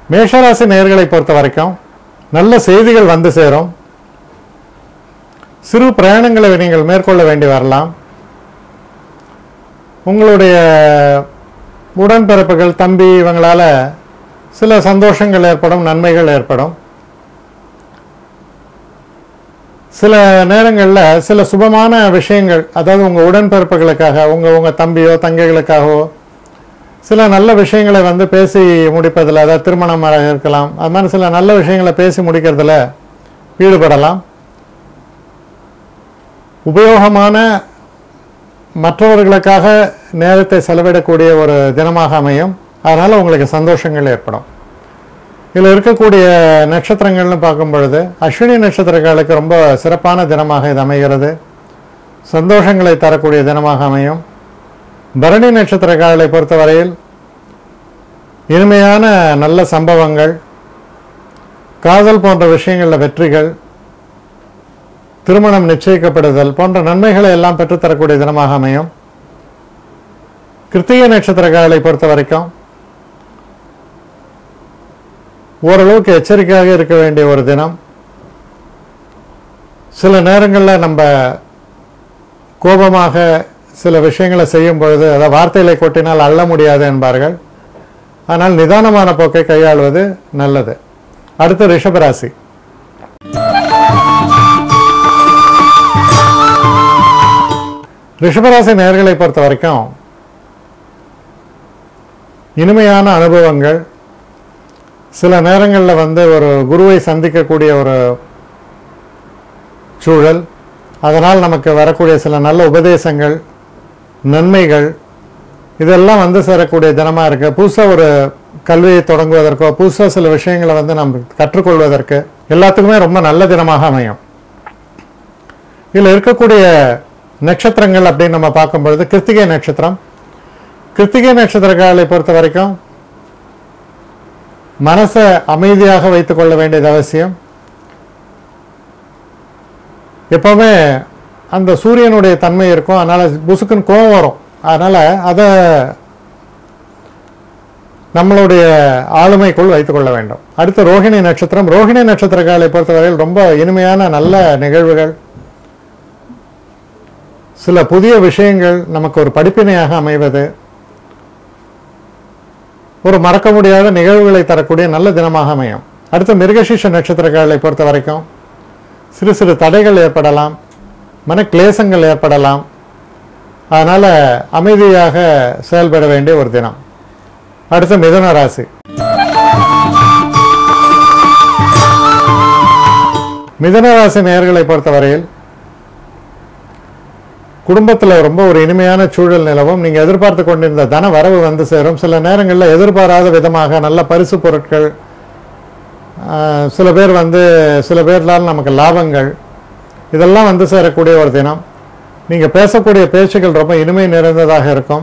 மேஷராசி நேர்களை பொறுத்த வரைக்கும் நல்ல செய்திகள் வந்து சேரும் சிறு பிரயாணங்களை நீங்கள் மேற்கொள்ள வேண்டி வரலாம் உங்களுடைய உடன்பிறப்புகள் தம்பி இவங்களால சில சந்தோஷங்கள் ஏற்படும் நன்மைகள் ஏற்படும் சில நேரங்களில் சில சுபமான விஷயங்கள் அதாவது உங்கள் உடன்பிறப்புகளுக்காக உங்கள் உங்கள் தம்பியோ தங்கைகளுக்காகவோ சில நல்ல விஷயங்களை வந்து பேசி முடிப்பதில் அதாவது திருமணமாக இருக்கலாம் அது மாதிரி சில நல்ல விஷயங்களை பேசி முடிக்கிறதுல ஈடுபடலாம் உபயோகமான மற்றவர்களுக்காக நேரத்தை செலவிடக்கூடிய ஒரு தினமாக அமையும் அதனால் உங்களுக்கு சந்தோஷங்கள் ஏற்படும் இதில் இருக்கக்கூடிய நட்சத்திரங்கள்னு பார்க்கும் பொழுது அஸ்வினி நட்சத்திரக்காலுக்கு ரொம்ப சிறப்பான தினமாக இது அமைகிறது சந்தோஷங்களை தரக்கூடிய தினமாக அமையும் பரணி நட்சத்திரக்காலை பொறுத்தவரையில் இனிமையான நல்ல சம்பவங்கள் காதல் போன்ற விஷயங்களில் வெற்றிகள் திருமணம் நிச்சயிக்கப்படுதல் போன்ற நன்மைகளை எல்லாம் பெற்றுத்தரக்கூடிய தினமாக அமையும் கிருத்திகை நட்சத்திரக்காலை பொறுத்த வரைக்கும் ஓரளவுக்கு எச்சரிக்கையாக இருக்க வேண்டிய ஒரு தினம் சில நேரங்களில் நம்ம கோபமாக சில விஷயங்களை செய்யும் பொழுது அதாவது வார்த்தைகளை கொட்டினால் அள்ள முடியாது என்பார்கள் ஆனால் நிதானமான போக்கை கையாளுவது நல்லது அடுத்து ரிஷபராசி ரிஷபராசி நேர்களை பொறுத்த வரைக்கும் இனிமையான அனுபவங்கள் சில நேரங்களில் வந்து ஒரு குருவை சந்திக்கக்கூடிய ஒரு சூழல் அதனால் நமக்கு வரக்கூடிய சில நல்ல உபதேசங்கள் நன்மைகள் இதெல்லாம் வந்து சேரக்கூடிய தினமாக இருக்குது புதுசாக ஒரு கல்வியை தொடங்குவதற்கோ புதுசாக சில விஷயங்களை வந்து நம்ம கற்றுக்கொள்வதற்கு எல்லாத்துக்குமே ரொம்ப நல்ல தினமாக அமையும் இதில் இருக்கக்கூடிய நட்சத்திரங்கள் அப்படின்னு நம்ம பார்க்கும் பொழுது கிருத்திகை நட்சத்திரம் கிருத்திகை நட்சத்திரக்காரர்களை பொறுத்த வரைக்கும் மனசை அமைதியாக வைத்துக் கொள்ள வேண்டியது அவசியம் எப்பவுமே அந்த சூரியனுடைய தன்மை இருக்கும் அதனால புசுக்குன்னு கோவம் வரும் அதனால அதை நம்மளுடைய ஆளுமைக்குள் வைத்துக் கொள்ள வேண்டும் அடுத்து ரோஹிணி நட்சத்திரம் ரோஹிணி நட்சத்திரக்காலை பொறுத்தவரையில் ரொம்ப இனிமையான நல்ல நிகழ்வுகள் சில புதிய விஷயங்கள் நமக்கு ஒரு படிப்பினையாக அமைவது ஒரு மறக்க முடியாத நிகழ்வுகளை தரக்கூடிய நல்ல தினமாக அமையும் அடுத்து மிருகசீஷ நட்சத்திரக்காரர்களை பொறுத்த வரைக்கும் சிறு சிறு தடைகள் ஏற்படலாம் மன கிளேசங்கள் ஏற்படலாம் அதனால அமைதியாக செயல்பட வேண்டிய ஒரு தினம் அடுத்து மிதுன ராசி மிதுன ராசி நேயர்களை பொறுத்தவரையில் குடும்பத்தில் ரொம்ப ஒரு இனிமையான சூழல் நிலவும் நீங்கள் எதிர்பார்த்து கொண்டிருந்த தன வரவு வந்து சேரும் சில நேரங்களில் எதிர்பாராத விதமாக நல்ல பரிசு பொருட்கள் ஆஹ், சில பேர் வந்து சில பேர்லால் நமக்கு லாபங்கள் இதெல்லாம் வந்து சேரக்கூடிய ஒரு தினம் நீங்கள் பேசக்கூடிய பேச்சுகள் ரொம்ப இனிமை நிறைந்ததாக இருக்கும்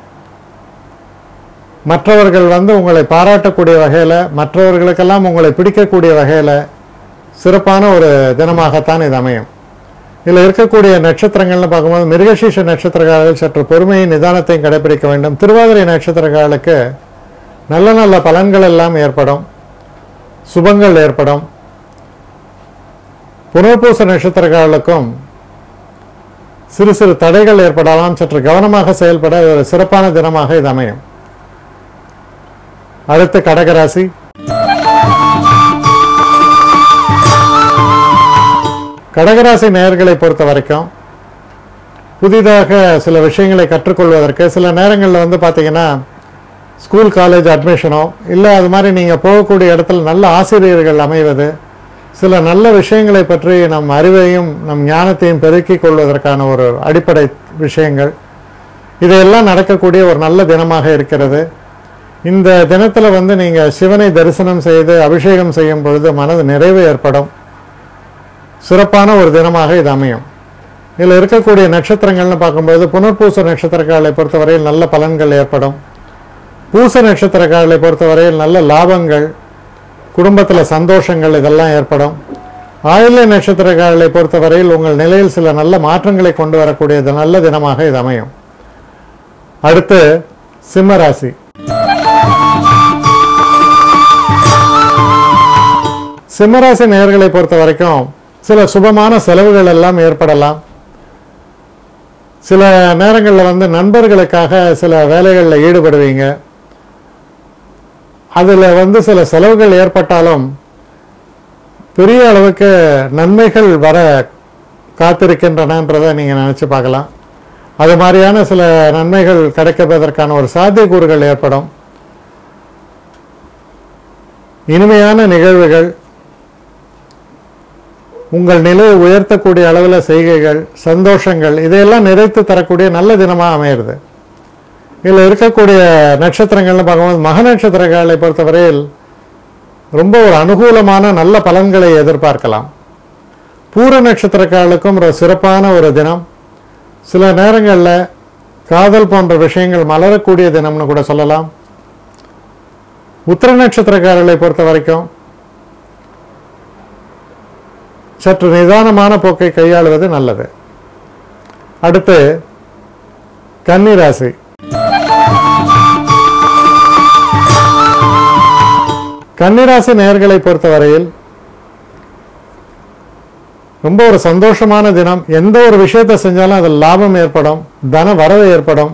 மற்றவர்கள் வந்து உங்களை பாராட்டக்கூடிய வகையில் மற்றவர்களுக்கெல்லாம் உங்களை பிடிக்கக்கூடிய வகையில் சிறப்பான ஒரு தினமாகத்தான் இது அமையும் இதில் இருக்கக்கூடிய நட்சத்திரங்கள்னு பார்க்கும்போது மிருகசீஷ நட்சத்திரக்காரர்கள் சற்று பொறுமையும் நிதானத்தையும் கடைபிடிக்க வேண்டும் திருவாதிரை நட்சத்திரக்காரர்களுக்கு நல்ல நல்ல பலன்கள் எல்லாம் ஏற்படும் சுபங்கள் ஏற்படும் புனர்பூச நட்சத்திரக்காரர்களுக்கும் சிறு சிறு தடைகள் ஏற்படலாம் சற்று கவனமாக செயல்பட ஒரு சிறப்பான தினமாக இது அமையும் அடுத்து கடகராசி கடகராசி நேயர்களை பொறுத்த வரைக்கும் புதிதாக சில விஷயங்களை கற்றுக்கொள்வதற்கு சில நேரங்களில் வந்து பார்த்தீங்கன்னா ஸ்கூல் காலேஜ் அட்மிஷனோ இல்லை அது மாதிரி நீங்கள் போகக்கூடிய இடத்துல நல்ல ஆசிரியர்கள் அமைவது சில நல்ல விஷயங்களை பற்றி நம் அறிவையும் நம் ஞானத்தையும் பெருக்கிக் கொள்வதற்கான ஒரு அடிப்படை விஷயங்கள் இதையெல்லாம் நடக்கக்கூடிய ஒரு நல்ல தினமாக இருக்கிறது இந்த தினத்தில் வந்து நீங்கள் சிவனை தரிசனம் செய்து அபிஷேகம் செய்யும் பொழுது மனது நிறைவு ஏற்படும் சிறப்பான ஒரு தினமாக இது அமையும் இதில் இருக்கக்கூடிய நட்சத்திரங்கள்னு பார்க்கும்போது புனர்பூச நட்சத்திரக்காரர்களை பொறுத்தவரையில் நல்ல பலன்கள் ஏற்படும் பூச நட்சத்திரக்காரர்களை பொறுத்தவரையில் நல்ல லாபங்கள் குடும்பத்தில் சந்தோஷங்கள் இதெல்லாம் ஏற்படும் ஆயில்ய நட்சத்திரக்காரர்களை பொறுத்தவரையில் உங்கள் நிலையில் சில நல்ல மாற்றங்களை கொண்டு வரக்கூடிய இது நல்ல தினமாக இது அமையும் அடுத்து சிம்ம ராசி சிம்மராசி நேயர்களை பொறுத்த வரைக்கும் சில சுபமான செலவுகள் எல்லாம் ஏற்படலாம் சில நேரங்களில் வந்து நண்பர்களுக்காக சில வேலைகளில் ஈடுபடுவீங்க அதில் வந்து சில செலவுகள் ஏற்பட்டாலும் பெரிய அளவுக்கு நன்மைகள் வர காத்திருக்கின்றனன்றதை நீங்கள் நினச்சி பார்க்கலாம் அது மாதிரியான சில நன்மைகள் கிடைப்பதற்கான ஒரு சாத்தியக்கூறுகள் ஏற்படும் இனிமையான நிகழ்வுகள் உங்கள் நிலையை உயர்த்தக்கூடிய அளவில் செய்கைகள் சந்தோஷங்கள் இதையெல்லாம் நிறைத்து தரக்கூடிய நல்ல தினமாக அமையிறது இதில் இருக்கக்கூடிய நட்சத்திரங்கள்னு பார்க்கும்போது மக நட்சத்திரங்களை பொறுத்தவரையில் ரொம்ப ஒரு அனுகூலமான நல்ல பலன்களை எதிர்பார்க்கலாம் பூர நட்சத்திரக்காரர்களுக்கும் ஒரு சிறப்பான ஒரு தினம் சில நேரங்களில் காதல் போன்ற விஷயங்கள் மலரக்கூடிய தினம்னு கூட சொல்லலாம் உத்திர நட்சத்திரக்காரர்களை பொறுத்த வரைக்கும் சற்று நிதானமான போக்கை கையாளுவது நல்லது அடுத்து கன்னிராசி கன்னிராசி நேயர்களை பொறுத்தவரையில் ரொம்ப ஒரு சந்தோஷமான தினம் எந்த ஒரு விஷயத்தை செஞ்சாலும் அதில் லாபம் ஏற்படும் தன வரவு ஏற்படும்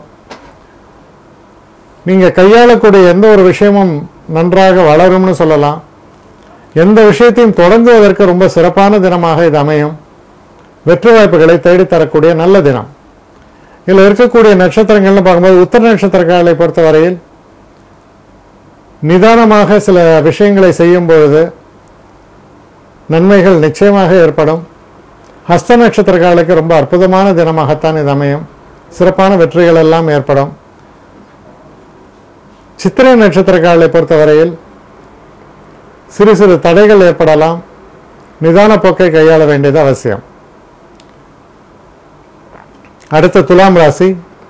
நீங்க கையாளக்கூடிய எந்த ஒரு விஷயமும் நன்றாக வளரும்னு சொல்லலாம் எந்த விஷயத்தையும் தொடங்குவதற்கு ரொம்ப சிறப்பான தினமாக இது அமையும் வெற்றி வாய்ப்புகளை தேடித் தரக்கூடிய நல்ல தினம் இதில் இருக்கக்கூடிய நட்சத்திரங்கள்னு பார்க்கும்போது உத்தர நட்சத்திரக்காரர்களை பொறுத்தவரையில் நிதானமாக சில விஷயங்களை செய்யும் பொழுது நன்மைகள் நிச்சயமாக ஏற்படும் ஹஸ்த நட்சத்திரக்காரர்களுக்கு ரொம்ப அற்புதமான தினமாகத்தான் இது அமையும் சிறப்பான வெற்றிகள் எல்லாம் ஏற்படும் சித்திரை நட்சத்திரக்காரர்களை பொறுத்தவரையில் சிறு சிறு தடைகள் ஏற்படலாம் நிதான போக்கை கையாள வேண்டியது அவசியம் அடுத்த துலாம் ராசி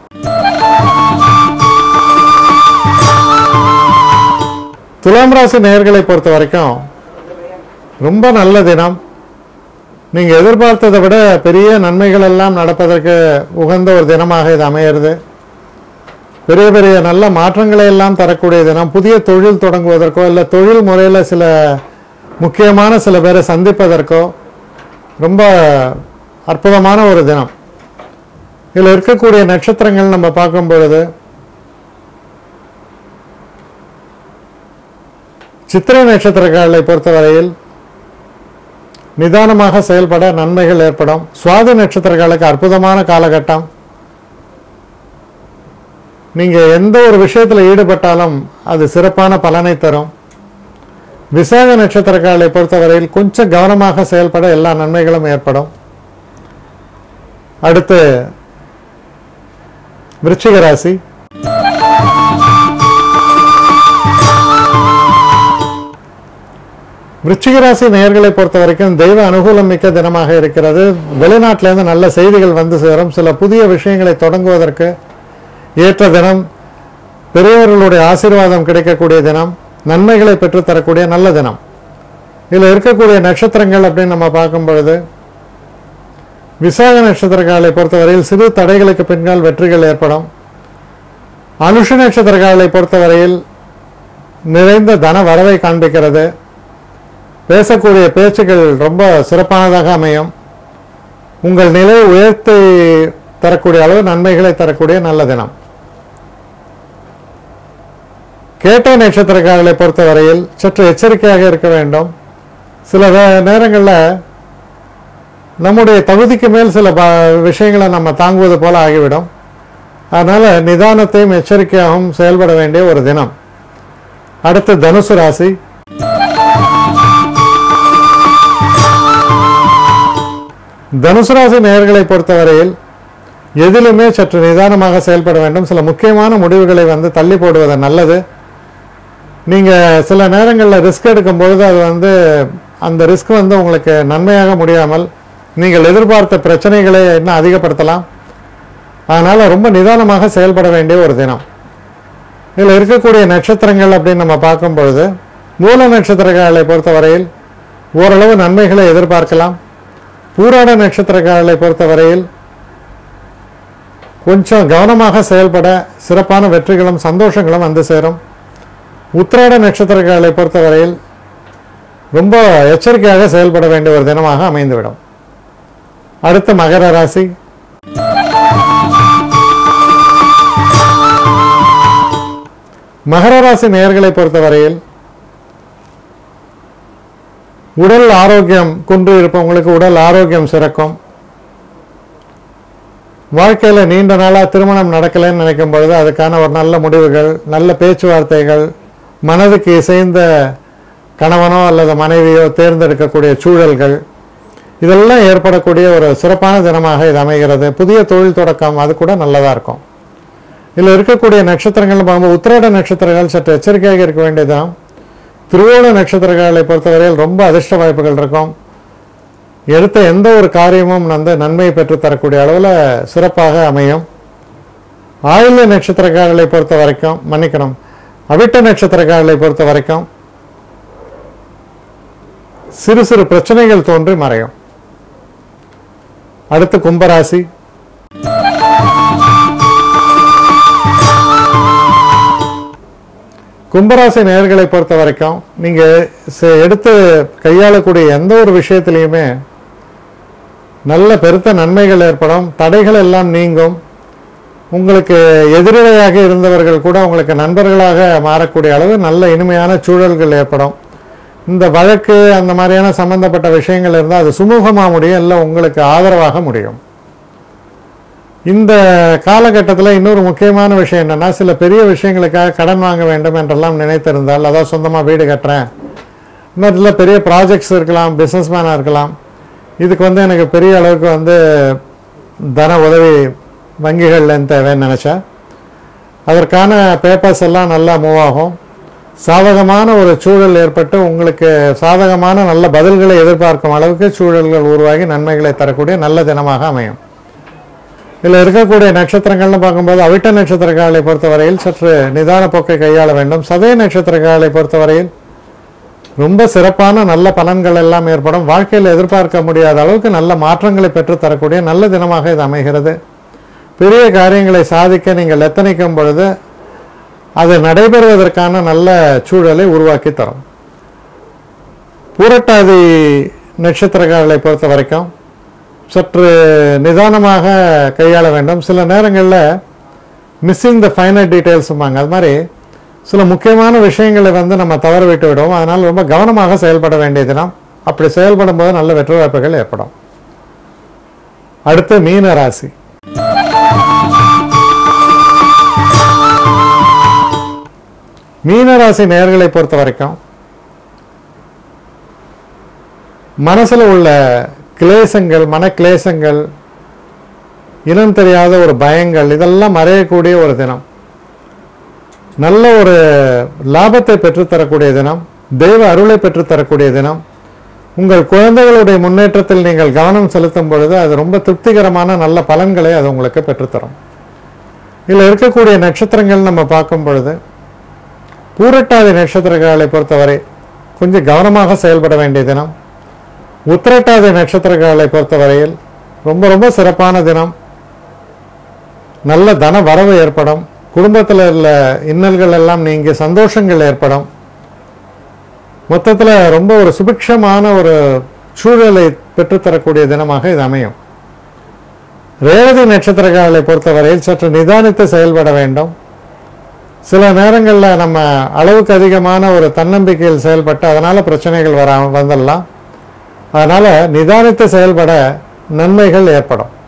துலாம் ராசி நேயர்களை பொறுத்த வரைக்கும் ரொம்ப நல்ல தினம் நீங்கள் எதிர்பார்த்ததை விட பெரிய நன்மைகள் எல்லாம் நடப்பதற்கு உகந்த ஒரு தினமாக இது அமையிறது பெரிய பெரிய நல்ல மாற்றங்களை எல்லாம் தரக்கூடிய தினம் புதிய தொழில் தொடங்குவதற்கோ இல்லை தொழில் முறையில் சில முக்கியமான சில பேரை சந்திப்பதற்கோ ரொம்ப அற்புதமான ஒரு தினம் இதில் இருக்கக்கூடிய நட்சத்திரங்கள் நம்ம பார்க்கும் பொழுது சித்திரை நட்சத்திரங்களை பொறுத்தவரையில் நிதானமாக செயல்பட நன்மைகள் ஏற்படும் சுவாதி நட்சத்திரங்களுக்கு அற்புதமான காலகட்டம் நீங்க எந்த ஒரு விஷயத்துல ஈடுபட்டாலும் அது சிறப்பான பலனை தரும் விசாக நட்சத்திரக்காரர்களை பொறுத்தவரையில் கொஞ்சம் கவனமாக செயல்பட எல்லா நன்மைகளும் ஏற்படும் அடுத்து விருச்சிக ராசி விருச்சிக ராசி நேயர்களை பொறுத்த வரைக்கும் தெய்வ அனுகூலம் மிக்க தினமாக இருக்கிறது வெளிநாட்டிலேருந்து நல்ல செய்திகள் வந்து சேரும் சில புதிய விஷயங்களை தொடங்குவதற்கு ஏற்ற தினம் பெரியவர்களுடைய ஆசீர்வாதம் கிடைக்கக்கூடிய தினம் நன்மைகளை பெற்றுத்தரக்கூடிய நல்ல தினம் இதில் இருக்கக்கூடிய நட்சத்திரங்கள் அப்படின்னு நம்ம பார்க்கும் பொழுது விசாக நட்சத்திரக்காரர்களை பொறுத்தவரையில் சிறு தடைகளுக்கு பின்னால் வெற்றிகள் ஏற்படும் அனுஷ நட்சத்திரக்காரர்களை பொறுத்தவரையில் நிறைந்த தன வரவை காண்பிக்கிறது பேசக்கூடிய பேச்சுகள் ரொம்ப சிறப்பானதாக அமையும் உங்கள் நிலை உயர்த்தி தரக்கூடிய அளவு நன்மைகளை தரக்கூடிய நல்ல தினம் கேட்டை நட்சத்திரக்காரர்களை பொறுத்தவரையில் சற்று எச்சரிக்கையாக இருக்க வேண்டும் சில வே- நேரங்களில் நம்முடைய தகுதிக்கு மேல் சில ப விஷயங்களை நம்ம தாங்குவது போல ஆகிவிடும் அதனால் நிதானத்தையும் எச்சரிக்கையாகவும் செயல்பட வேண்டிய ஒரு தினம் அடுத்து தனுசு ராசி தனுசு ராசி நேயர்களை பொறுத்தவரையில் எதிலுமே சற்று நிதானமாக செயல்பட வேண்டும் சில முக்கியமான முடிவுகளை வந்து தள்ளி போடுவது நல்லது நீங்கள் சில நேரங்களில் ரிஸ்க் எடுக்கும் பொழுது அது வந்து அந்த ரிஸ்க் வந்து உங்களுக்கு நன்மையாக முடியாமல் நீங்கள் எதிர்பார்த்த பிரச்சனைகளை இன்னும் அதிகப்படுத்தலாம் அதனால் ரொம்ப நிதானமாக செயல்பட வேண்டிய ஒரு தினம் இதில் இருக்கக்கூடிய நட்சத்திரங்கள் அப்படின்னு நம்ம பார்க்கும் பொழுது மூல நட்சத்திரங்களை பொறுத்தவரையில் ஓரளவு நன்மைகளை எதிர்பார்க்கலாம் பூராட நட்சத்திரக்காரர்களை பொறுத்தவரையில் கொஞ்சம் கவனமாக செயல்பட சிறப்பான வெற்றிகளும் சந்தோஷங்களும் வந்து சேரும் உத்திராட நட்சத்திரக்காரர்களை பொறுத்தவரையில் ரொம்ப எச்சரிக்கையாக செயல்பட வேண்டிய ஒரு தினமாக அமைந்துவிடும் அடுத்து மகர ராசி மகர ராசி நேயர்களை பொறுத்தவரையில் உடல் ஆரோக்கியம் குன்று இருப்பவங்களுக்கு உடல் ஆரோக்கியம் சிறக்கும் வாழ்க்கையில் நீண்ட நாளாக திருமணம் நடக்கலைன்னு நினைக்கும் பொழுது அதுக்கான ஒரு நல்ல முடிவுகள் நல்ல பேச்சுவார்த்தைகள் மனதுக்கு இசைந்த கணவனோ அல்லது மனைவியோ தேர்ந்தெடுக்கக்கூடிய சூழல்கள் இதெல்லாம் ஏற்படக்கூடிய ஒரு சிறப்பான தினமாக இது அமைகிறது புதிய தொழில் தொடக்கம் அது கூட நல்லதாக இருக்கும் இதில் இருக்கக்கூடிய நட்சத்திரங்கள்னு பார்க்கும்போது உத்திராட நட்சத்திரங்கள் சற்று எச்சரிக்கையாக இருக்க வேண்டியதுதான் திருவோண நட்சத்திரங்களை பொறுத்தவரையில் ரொம்ப அதிர்ஷ்ட வாய்ப்புகள் இருக்கும் எடுத்த எந்த ஒரு காரியமும் வந்து நன்மையை பெற்றுத்தரக்கூடிய அளவில் சிறப்பாக அமையும் ஆயுள்ய நட்சத்திரக்காரர்களை பொறுத்த வரைக்கும் மன்னிக்கணும் அவிட்ட நட்சத்திரக்காரர்களை பொறுத்த வரைக்கும் சிறு சிறு பிரச்சனைகள் தோன்றி மறையும் அடுத்து கும்பராசி கும்பராசி நேயர்களை பொறுத்த வரைக்கும் நீங்கள் எடுத்து கையாளக்கூடிய எந்த ஒரு விஷயத்திலையுமே நல்ல பெருத்த நன்மைகள் ஏற்படும் தடைகள் எல்லாம் நீங்கும் உங்களுக்கு எதிரிடையாக இருந்தவர்கள் கூட உங்களுக்கு நண்பர்களாக மாறக்கூடிய அளவு நல்ல இனிமையான சூழல்கள் ஏற்படும் இந்த வழக்கு அந்த மாதிரியான சம்பந்தப்பட்ட விஷயங்கள் இருந்தால் அது சுமூகமாக முடியும் இல்லை உங்களுக்கு ஆதரவாக முடியும் இந்த காலகட்டத்தில் இன்னொரு முக்கியமான விஷயம் என்னன்னா சில பெரிய விஷயங்களுக்காக கடன் வாங்க வேண்டும் என்றெல்லாம் நினைத்திருந்தால் அதாவது சொந்தமாக வீடு கட்டுறேன் இன்னொருல பெரிய ப்ராஜெக்ட்ஸ் இருக்கலாம் பிஸ்னஸ் மேனாக இருக்கலாம் இதுக்கு வந்து எனக்கு பெரிய அளவுக்கு வந்து தன உதவி வங்கிகள்லேருந்து தேவைன்னு நினச்சா அதற்கான பேப்பர்ஸ் எல்லாம் நல்லா மூவ் ஆகும் சாதகமான ஒரு சூழல் ஏற்பட்டு உங்களுக்கு சாதகமான நல்ல பதில்களை எதிர்பார்க்கும் அளவுக்கு சூழல்கள் உருவாகி நன்மைகளை தரக்கூடிய நல்ல தினமாக அமையும் இதில் இருக்கக்கூடிய நட்சத்திரங்கள்னு பார்க்கும்போது அவிட்ட நட்சத்திரக்காரர்களை பொறுத்தவரையில் சற்று நிதான போக்கை கையாள வேண்டும் சதய நட்சத்திரக்காரர்களை பொறுத்தவரையில் ரொம்ப சிறப்பான நல்ல பலன்கள் எல்லாம் ஏற்படும் வாழ்க்கையில் எதிர்பார்க்க முடியாத அளவுக்கு நல்ல மாற்றங்களை பெற்றுத் தரக்கூடிய நல்ல தினமாக இது அமைகிறது பெரிய காரியங்களை சாதிக்க நீங்கள் எத்தனைக்கும் பொழுது அது நடைபெறுவதற்கான நல்ல சூழலை உருவாக்கி தரும் பூரட்டாதி நட்சத்திரக்காரர்களை பொறுத்த வரைக்கும் சற்று நிதானமாக கையாள வேண்டும் சில நேரங்களில் மிஸ்ஸிங் த ஃபைனல் டீட்டெயில்ஸும்பாங்க அது மாதிரி சில முக்கியமான விஷயங்களை வந்து நம்ம தவற விட்டு விடுவோம் அதனால் ரொம்ப கவனமாக செயல்பட வேண்டிய தினம் அப்படி செயல்படும் போது நல்ல வெற்றி வாய்ப்புகள் ஏற்படும் அடுத்து மீன ராசி மீனராசி நேயர்களை பொறுத்த வரைக்கும் மனசுல உள்ள கிளேசங்கள் மன கிளேசங்கள் இனம் தெரியாத ஒரு பயங்கள் இதெல்லாம் மறையக்கூடிய ஒரு தினம் நல்ல ஒரு லாபத்தை பெற்றுத்தரக்கூடிய தினம் தெய்வ அருளை பெற்றுத்தரக்கூடிய தினம் உங்கள் குழந்தைகளுடைய முன்னேற்றத்தில் நீங்கள் கவனம் செலுத்தும் பொழுது அது ரொம்ப திருப்திகரமான நல்ல பலன்களை அது உங்களுக்கு பெற்றுத்தரும் இதில் இருக்கக்கூடிய நட்சத்திரங்கள் நம்ம பார்க்கும் பொழுது பூரட்டாதி நட்சத்திரங்களை பொறுத்தவரை கொஞ்சம் கவனமாக செயல்பட வேண்டிய தினம் உத்திரட்டாதி நட்சத்திரங்களை பொறுத்தவரையில் ரொம்ப ரொம்ப சிறப்பான தினம் நல்ல தன வரவு ஏற்படும் குடும்பத்தில் உள்ள இன்னல்கள் எல்லாம் நீங்கி சந்தோஷங்கள் ஏற்படும் மொத்தத்தில் ரொம்ப ஒரு சுபிக்ஷமான ஒரு சூழலை பெற்றுத்தரக்கூடிய தினமாக இது அமையும் ரேவதி நட்சத்திரங்களை பொறுத்தவரையில் சற்று நிதானித்து செயல்பட வேண்டும் சில நேரங்களில் நம்ம அளவுக்கு அதிகமான ஒரு தன்னம்பிக்கையில் செயல்பட்டு அதனால் பிரச்சனைகள் வர வந்துடலாம் அதனால் நிதானித்து செயல்பட நன்மைகள் ஏற்படும்